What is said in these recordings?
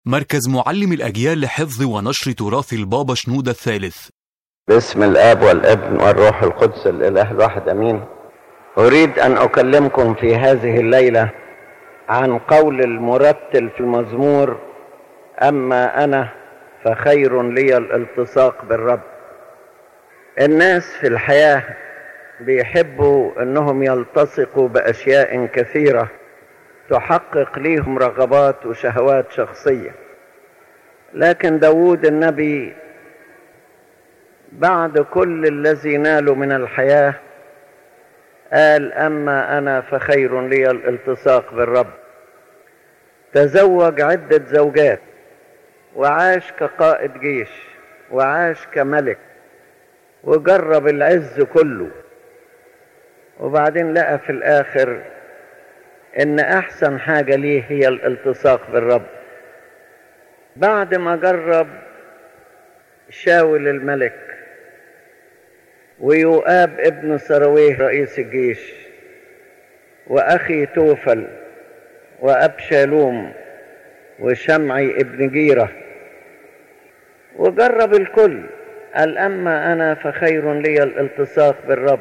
مركز معلم الأجيال لحفظ ونشر تراث البابا شنودة الثالث باسم الاب والابن والروح القدس الاله الواحد امين اريد ان اكلمكم في هذه الليله عن قول المرتل في المزمور اما انا فخير لي الالتصاق بالرب الناس في الحياه بيحبوا انهم يلتصقوا باشياء كثيره تحقق ليهم رغبات وشهوات شخصيه لكن داود النبي بعد كل الذي نالوا من الحياة قال أما أنا فخير لي الالتصاق بالرب تزوج عدة زوجات وعاش كقائد جيش وعاش كملك وجرب العز كله وبعدين لقى في الآخر إن أحسن حاجة ليه هي الالتصاق بالرب بعد ما جرب شاول الملك ويؤاب ابن سرويه رئيس الجيش وأخي توفل وأبشالوم وشمعي ابن جيرة وجرب الكل قال أما أنا فخير لي الالتصاق بالرب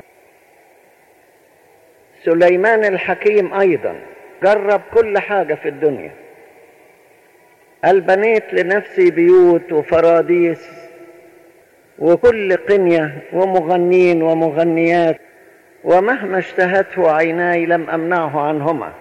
سليمان الحكيم أيضا جرب كل حاجة في الدنيا قال بنيت لنفسي بيوت وفراديس وكل قنية ومغنين ومغنيات ومهما اشتهته عيناي لم أمنعه عنهما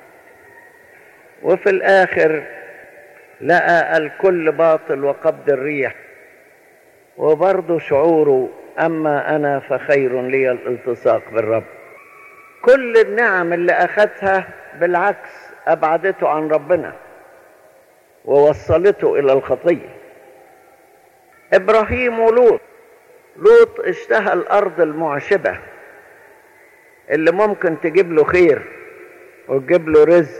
وفي الآخر لقى الكل باطل وقبض الريح وبرضه شعوره أما أنا فخير لي الالتصاق بالرب كل النعم اللي أخذها بالعكس أبعدته عن ربنا ووصلته إلى الخطيه ابراهيم ولوط لوط اشتهى الارض المعشبه اللي ممكن تجيب له خير وتجيب له رزق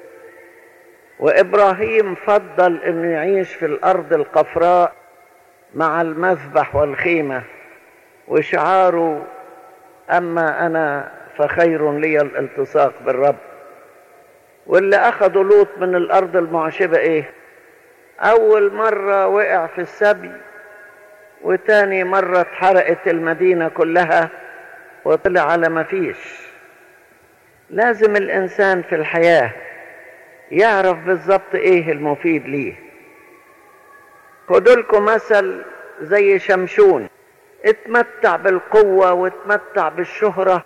وابراهيم فضل انه يعيش في الارض القفراء مع المذبح والخيمه وشعاره اما انا فخير لي الالتصاق بالرب واللي اخذوا لوط من الارض المعشبه ايه اول مره وقع في السبي وتاني مرة اتحرقت المدينة كلها وطلع على ما فيش لازم الإنسان في الحياة يعرف بالظبط إيه المفيد ليه خدوا لكم مثل زي شمشون اتمتع بالقوة واتمتع بالشهرة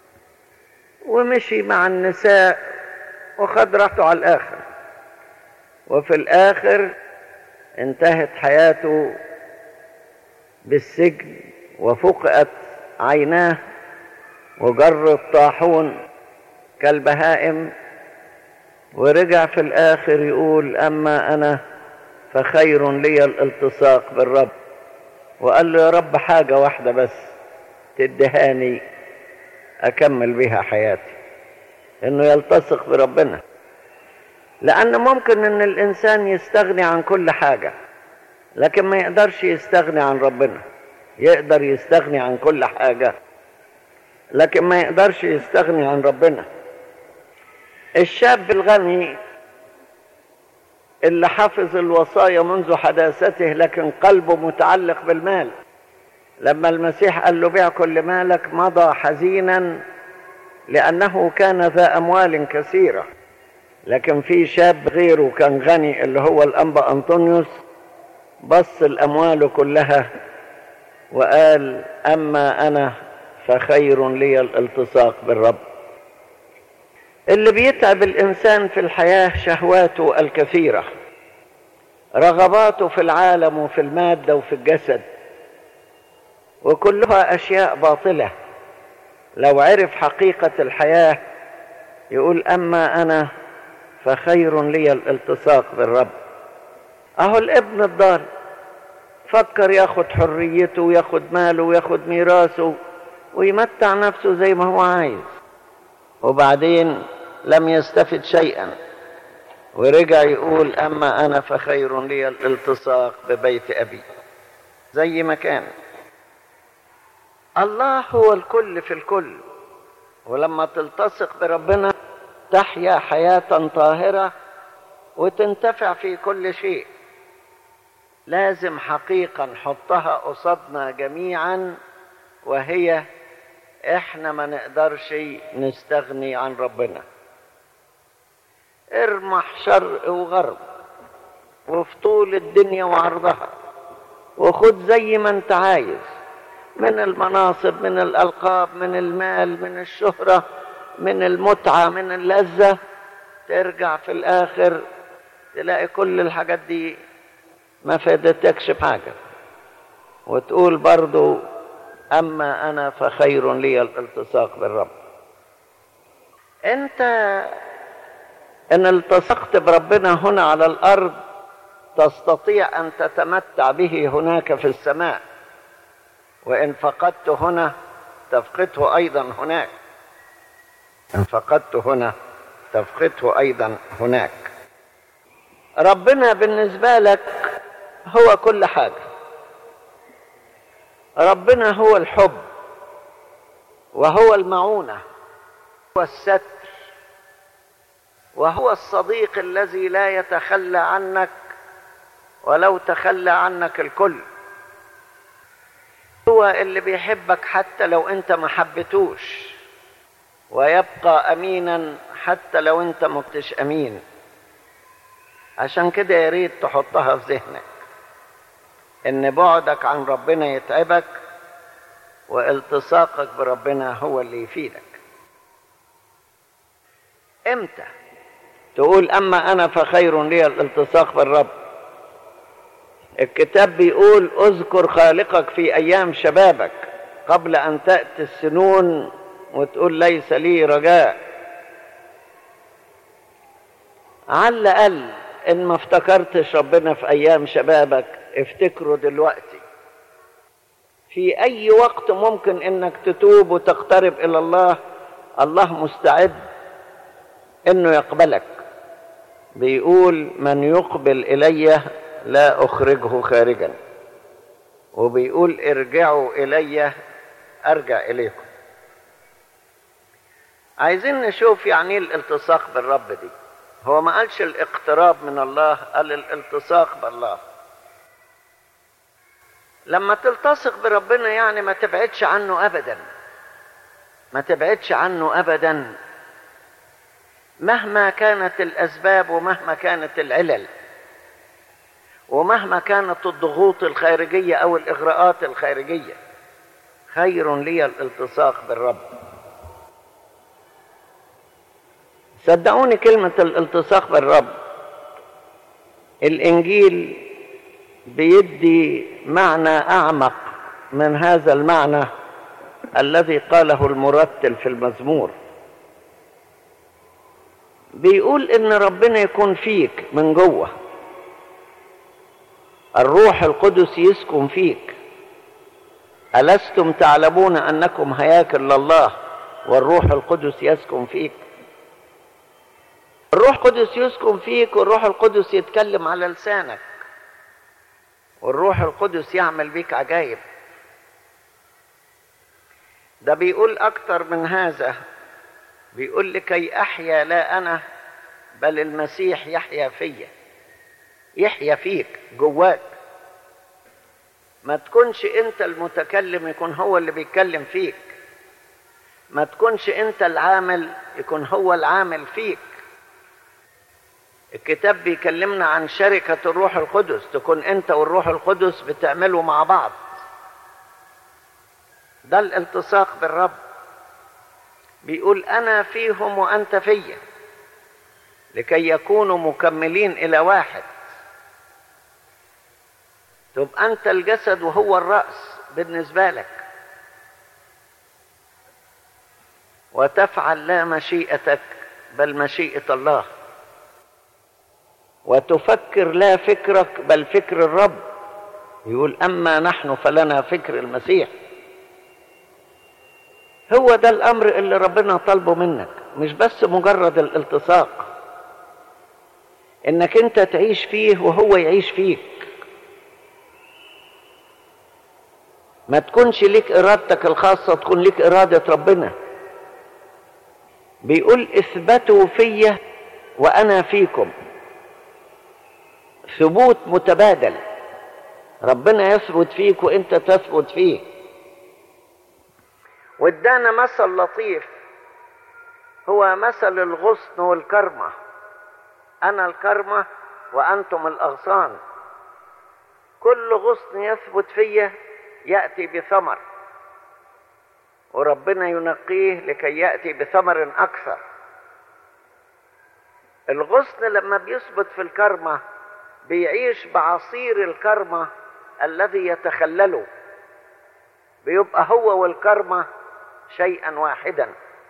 ومشي مع النساء وخد راحته على الآخر وفي الآخر انتهت حياته بالسجن وفقأت عيناه وجر الطاحون كالبهائم ورجع في الآخر يقول أما أنا فخير لي الالتصاق بالرب وقال له يا رب حاجة واحدة بس تدهاني أكمل بها حياتي إنه يلتصق بربنا لأن ممكن إن الإنسان يستغني عن كل حاجة لكن ما يقدرش يستغني عن ربنا يقدر يستغني عن كل حاجة لكن ما يقدرش يستغني عن ربنا الشاب الغني اللي حفظ الوصايا منذ حداثته لكن قلبه متعلق بالمال لما المسيح قال له بيع كل مالك مضى حزينا لأنه كان ذا أموال كثيرة لكن في شاب غيره كان غني اللي هو الأنبا أنطونيوس بص الأموال كلها وقال أما أنا فخير لي الالتصاق بالرب اللي بيتعب الإنسان في الحياة شهواته الكثيرة رغباته في العالم وفي المادة وفي الجسد وكلها أشياء باطلة لو عرف حقيقة الحياة يقول أما أنا فخير لي الالتصاق بالرب اهو الابن الضال فكر ياخد حريته وياخد ماله وياخد ميراثه ويمتع نفسه زي ما هو عايز وبعدين لم يستفد شيئا ورجع يقول اما انا فخير لي الالتصاق ببيت ابي زي ما كان الله هو الكل في الكل ولما تلتصق بربنا تحيا حياه طاهره وتنتفع في كل شيء لازم حقيقة نحطها قصادنا جميعا وهي احنا ما نقدرش نستغني عن ربنا ارمح شرق وغرب وفي طول الدنيا وعرضها وخد زي ما انت عايز من المناصب من الالقاب من المال من الشهره من المتعه من اللذه ترجع في الاخر تلاقي كل الحاجات دي ما فادتكش بحاجه وتقول برضو اما انا فخير لي الالتصاق بالرب انت ان التصقت بربنا هنا على الارض تستطيع ان تتمتع به هناك في السماء وان فقدت هنا تفقده ايضا هناك ان فقدت هنا تفقده ايضا هناك ربنا بالنسبه لك هو كل حاجه ربنا هو الحب وهو المعونه هو الستر وهو الصديق الذي لا يتخلى عنك ولو تخلى عنك الكل هو اللي بيحبك حتى لو انت ما حبتوش ويبقى امينا حتى لو انت ما كنتش امين عشان كده يا ريت تحطها في ذهنك ان بعدك عن ربنا يتعبك والتصاقك بربنا هو اللي يفيدك امتى تقول اما انا فخير لي الالتصاق بالرب الكتاب بيقول اذكر خالقك في ايام شبابك قبل ان تاتي السنون وتقول ليس لي رجاء على الاقل ان ما افتكرتش ربنا في ايام شبابك افتكره دلوقتي في اي وقت ممكن انك تتوب وتقترب الى الله الله مستعد انه يقبلك بيقول من يقبل الي لا اخرجه خارجا وبيقول ارجعوا الي ارجع اليكم عايزين نشوف يعني ايه الالتصاق بالرب دي هو ما قالش الاقتراب من الله قال الالتصاق بالله لما تلتصق بربنا يعني ما تبعدش عنه ابدا ما تبعدش عنه ابدا مهما كانت الاسباب ومهما كانت العلل ومهما كانت الضغوط الخارجيه او الاغراءات الخارجيه خير لي الالتصاق بالرب صدقوني كلمه الالتصاق بالرب الانجيل بيدي معنى اعمق من هذا المعنى الذي قاله المرتل في المزمور بيقول ان ربنا يكون فيك من جوه الروح القدس يسكن فيك ألستم تعلمون أنكم هياكل لله والروح القدس يسكن فيك الروح القدس يسكن فيك والروح القدس يتكلم على لسانك والروح القدس يعمل بيك عجائب ده بيقول أكتر من هذا بيقول لكي أحيا لا أنا بل المسيح يحيا فيا يحيا فيك جواك ما تكونش انت المتكلم يكون هو اللي بيتكلم فيك ما تكونش انت العامل يكون هو العامل فيك الكتاب بيكلمنا عن شركة الروح القدس تكون انت والروح القدس بتعملوا مع بعض ده الالتصاق بالرب بيقول انا فيهم وانت فيا لكي يكونوا مكملين الى واحد تبقى انت الجسد وهو الراس بالنسبه لك وتفعل لا مشيئتك بل مشيئه الله وتفكر لا فكرك بل فكر الرب يقول اما نحن فلنا فكر المسيح هو ده الامر اللي ربنا طالبه منك مش بس مجرد الالتصاق انك انت تعيش فيه وهو يعيش فيك ما تكونش ليك ارادتك الخاصه تكون ليك اراده ربنا بيقول اثبتوا فيا وانا فيكم ثبوت متبادل ربنا يثبت فيك وانت تثبت فيه وادانا مثل لطيف هو مثل الغصن والكرمة أنا الكرمة وأنتم الأغصان كل غصن يثبت فيا يأتي بثمر وربنا ينقيه لكي يأتي بثمر أكثر الغصن لما بيثبت في الكرمة بيعيش بعصير الكرمة الذي يتخلله بيبقى هو والكرمة شيئا واحدا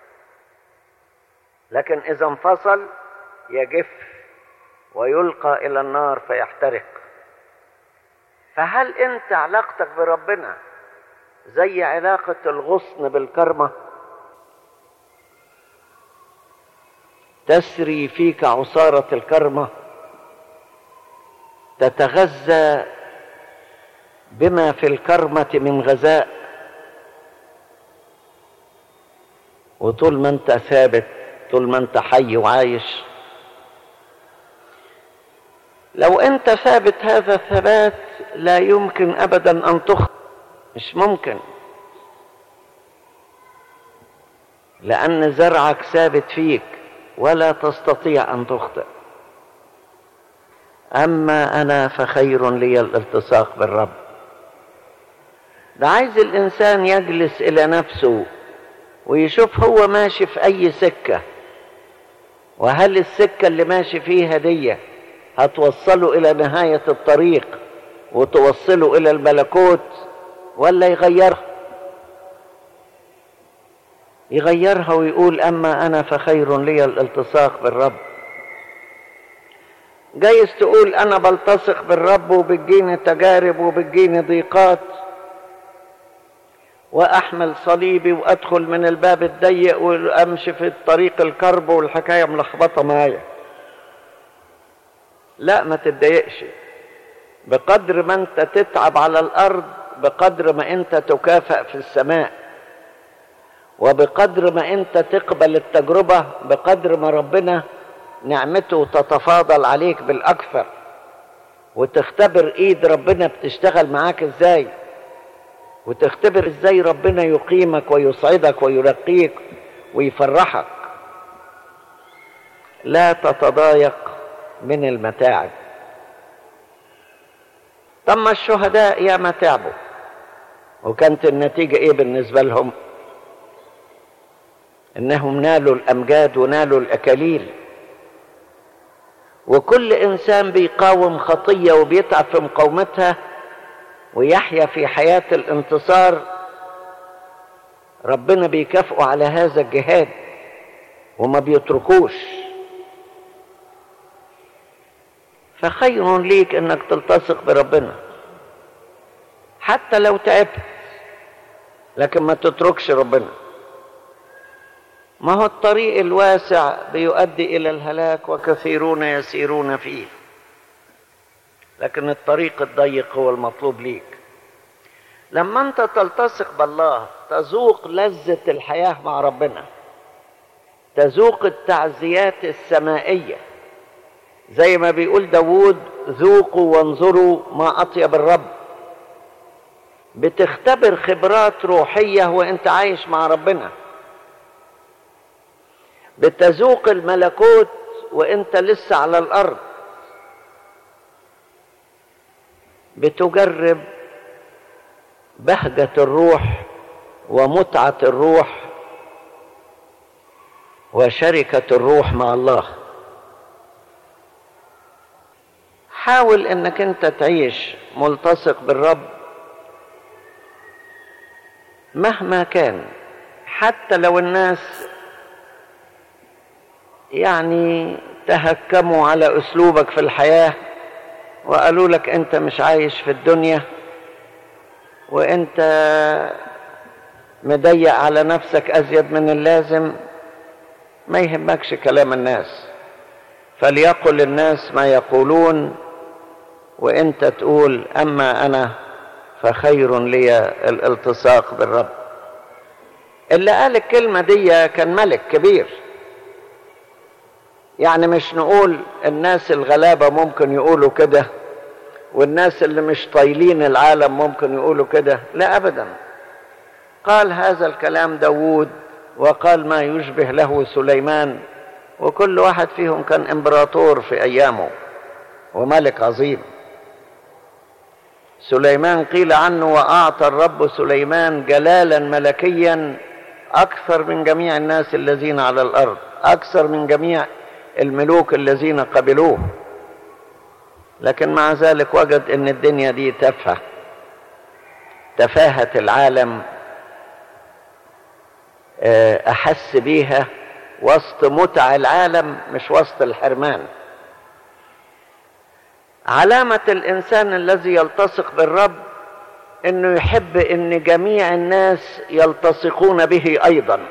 لكن إذا انفصل يجف ويلقى إلى النار فيحترق فهل أنت علاقتك بربنا زي علاقة الغصن بالكرمة تسري فيك عصارة الكرمة تتغذى بما في الكرمة من غذاء وطول ما انت ثابت طول ما انت حي وعايش لو انت ثابت هذا الثبات لا يمكن ابدا ان تخطئ مش ممكن لان زرعك ثابت فيك ولا تستطيع ان تخطئ اما انا فخير لي الالتصاق بالرب ده عايز الانسان يجلس الى نفسه ويشوف هو ماشي في اي سكه وهل السكه اللي ماشي فيها دي هتوصله الى نهايه الطريق وتوصله الى الملكوت ولا يغيرها يغيرها ويقول اما انا فخير لي الالتصاق بالرب جايز تقول انا بلتصق بالرب وبتجيني تجارب وبتجيني ضيقات واحمل صليبي وادخل من الباب الضيق وامشي في الطريق الكرب والحكايه ملخبطه معايا لا ما تتضايقش بقدر ما انت تتعب على الارض بقدر ما انت تكافئ في السماء وبقدر ما انت تقبل التجربه بقدر ما ربنا نعمته تتفاضل عليك بالاكثر وتختبر ايد ربنا بتشتغل معاك ازاي وتختبر ازاي ربنا يقيمك ويسعدك ويرقيك ويفرحك لا تتضايق من المتاعب طب الشهداء يا ما تعبوا وكانت النتيجة ايه بالنسبة لهم انهم نالوا الامجاد ونالوا الاكاليل وكل انسان بيقاوم خطية وبيتعب في مقاومتها ويحيا في حياة الانتصار ربنا بيكافئه على هذا الجهاد وما بيتركوش فخير ليك انك تلتصق بربنا حتى لو تعبت لكن ما تتركش ربنا ما هو الطريق الواسع بيؤدي الى الهلاك وكثيرون يسيرون فيه لكن الطريق الضيق هو المطلوب ليك لما انت تلتصق بالله تذوق لذة الحياة مع ربنا تذوق التعزيات السمائية زي ما بيقول داوود ذوقوا وانظروا ما أطيب الرب بتختبر خبرات روحية وانت عايش مع ربنا بتذوق الملكوت وانت لسه على الارض بتجرب بهجة الروح ومتعة الروح وشركة الروح مع الله حاول انك انت تعيش ملتصق بالرب مهما كان حتى لو الناس يعني تهكموا على اسلوبك في الحياه وقالوا لك انت مش عايش في الدنيا وانت مضيق على نفسك ازيد من اللازم ما يهمكش كلام الناس فليقل الناس ما يقولون وانت تقول اما انا فخير لي الالتصاق بالرب اللي قال الكلمة دي كان ملك كبير يعني مش نقول الناس الغلابة ممكن يقولوا كده والناس اللي مش طايلين العالم ممكن يقولوا كده لا أبدا قال هذا الكلام داوود وقال ما يشبه له سليمان وكل واحد فيهم كان امبراطور في أيامه وملك عظيم سليمان قيل عنه وأعطى الرب سليمان جلالا ملكيا أكثر من جميع الناس الذين على الأرض أكثر من جميع الملوك الذين قبلوه لكن مع ذلك وجد ان الدنيا دي تافهه تفاهه العالم احس بيها وسط متع العالم مش وسط الحرمان علامه الانسان الذي يلتصق بالرب انه يحب ان جميع الناس يلتصقون به ايضا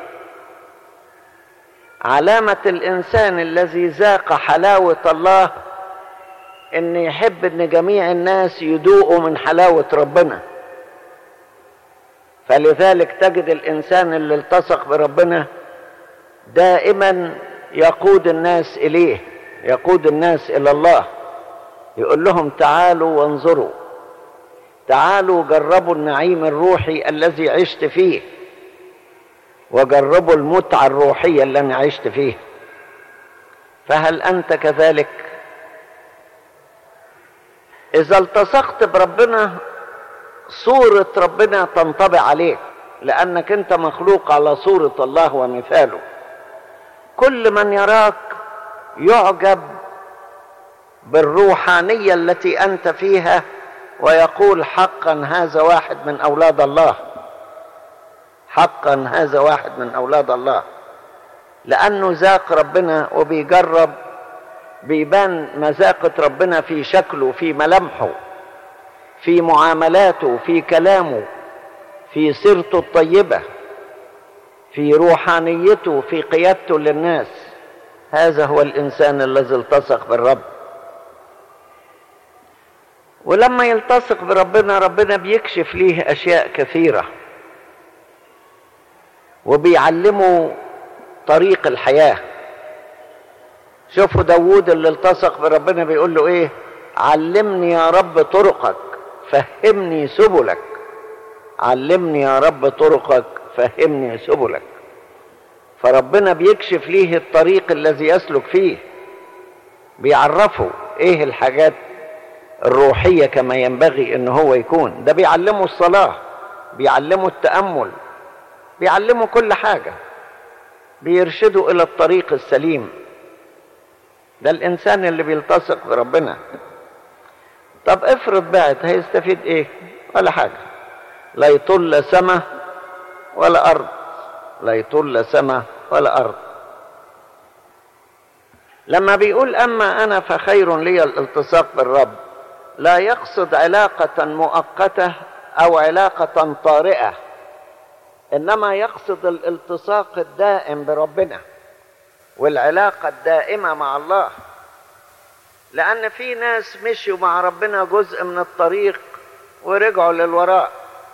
علامه الانسان الذي ذاق حلاوه الله ان يحب ان جميع الناس يذوقوا من حلاوه ربنا فلذلك تجد الانسان اللي التصق بربنا دائما يقود الناس اليه يقود الناس الى الله يقول لهم تعالوا وانظروا تعالوا جربوا النعيم الروحي الذي عشت فيه وجربوا المتعه الروحيه اللي انا عشت فيها فهل انت كذلك اذا التصقت بربنا صورة ربنا تنطبع عليك لانك انت مخلوق على صورة الله ومثاله كل من يراك يعجب بالروحانية التي انت فيها ويقول حقا هذا واحد من اولاد الله حقا هذا واحد من اولاد الله لانه ذاق ربنا وبيجرب بيبان مذاقة ربنا في شكله في ملامحه في معاملاته في كلامه في سيرته الطيبة في روحانيته في قيادته للناس هذا هو الإنسان الذي التصق بالرب ولما يلتصق بربنا ربنا بيكشف ليه أشياء كثيرة وبيعلمه طريق الحياه شوفوا داوود اللي التصق بربنا بيقول له ايه علمني يا رب طرقك فهمني سبلك علمني يا رب طرقك فهمني سبلك فربنا بيكشف ليه الطريق الذي يسلك فيه بيعرفه ايه الحاجات الروحيه كما ينبغي ان هو يكون ده بيعلمه الصلاه بيعلمه التامل بيعلمه كل حاجه بيرشده الى الطريق السليم ده الانسان اللي بيلتصق بربنا طب افرض بعت هيستفيد ايه ولا حاجه لا يطل سماء ولا ارض لا يطل سماء ولا ارض لما بيقول اما انا فخير لي الالتصاق بالرب لا يقصد علاقه مؤقته او علاقه طارئه انما يقصد الالتصاق الدائم بربنا والعلاقة الدائمة مع الله لأن في ناس مشوا مع ربنا جزء من الطريق ورجعوا للوراء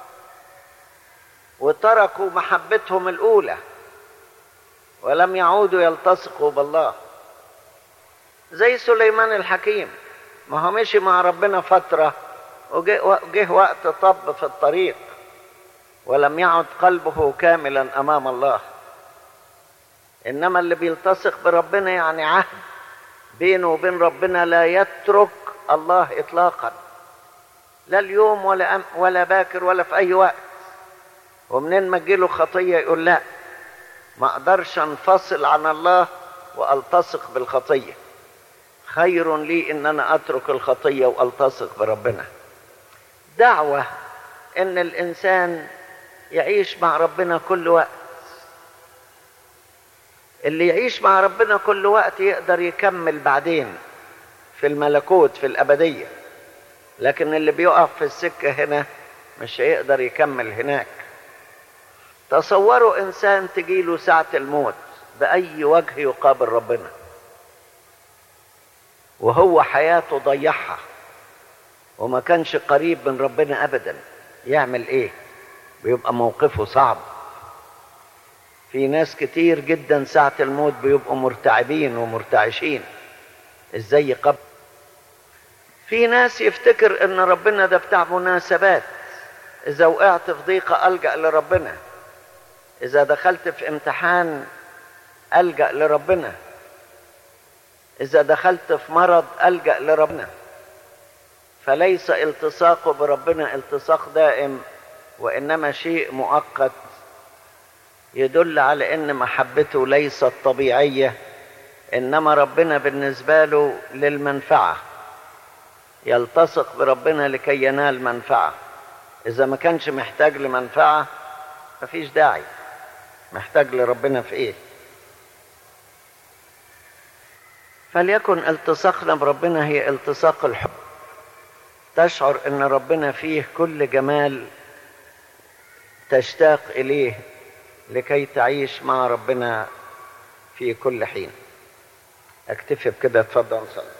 وتركوا محبتهم الأولى ولم يعودوا يلتصقوا بالله زي سليمان الحكيم ما هو مشي مع ربنا فترة وجه وقت طب في الطريق ولم يعد قلبه كاملا أمام الله انما اللي بيلتصق بربنا يعني عهد بينه وبين ربنا لا يترك الله اطلاقا لا اليوم ولا أم ولا باكر ولا في اي وقت ومنين ما تجيله خطيه يقول لا ما اقدرش انفصل عن الله والتصق بالخطيه خير لي ان انا اترك الخطيه والتصق بربنا دعوه ان الانسان يعيش مع ربنا كل وقت اللي يعيش مع ربنا كل وقت يقدر يكمل بعدين في الملكوت في الأبدية لكن اللي بيقف في السكة هنا مش هيقدر يكمل هناك تصوروا إنسان تجيله ساعة الموت بأي وجه يقابل ربنا وهو حياته ضيعها وما كانش قريب من ربنا أبدا يعمل إيه بيبقى موقفه صعب في ناس كتير جدا ساعة الموت بيبقوا مرتعبين ومرتعشين ازاي قبل في ناس يفتكر ان ربنا ده بتاع مناسبات اذا وقعت في ضيقة الجأ لربنا اذا دخلت في امتحان الجأ لربنا اذا دخلت في مرض الجأ لربنا فليس التصاقه بربنا التصاق دائم وانما شيء مؤقت يدل على ان محبته ليست طبيعيه انما ربنا بالنسبه له للمنفعه يلتصق بربنا لكي ينال منفعه اذا ما كانش محتاج لمنفعه مفيش داعي محتاج لربنا في ايه فليكن التصاقنا بربنا هي التصاق الحب تشعر ان ربنا فيه كل جمال تشتاق اليه لكي تعيش مع ربنا في كل حين اكتفي بكده اتفضل صلي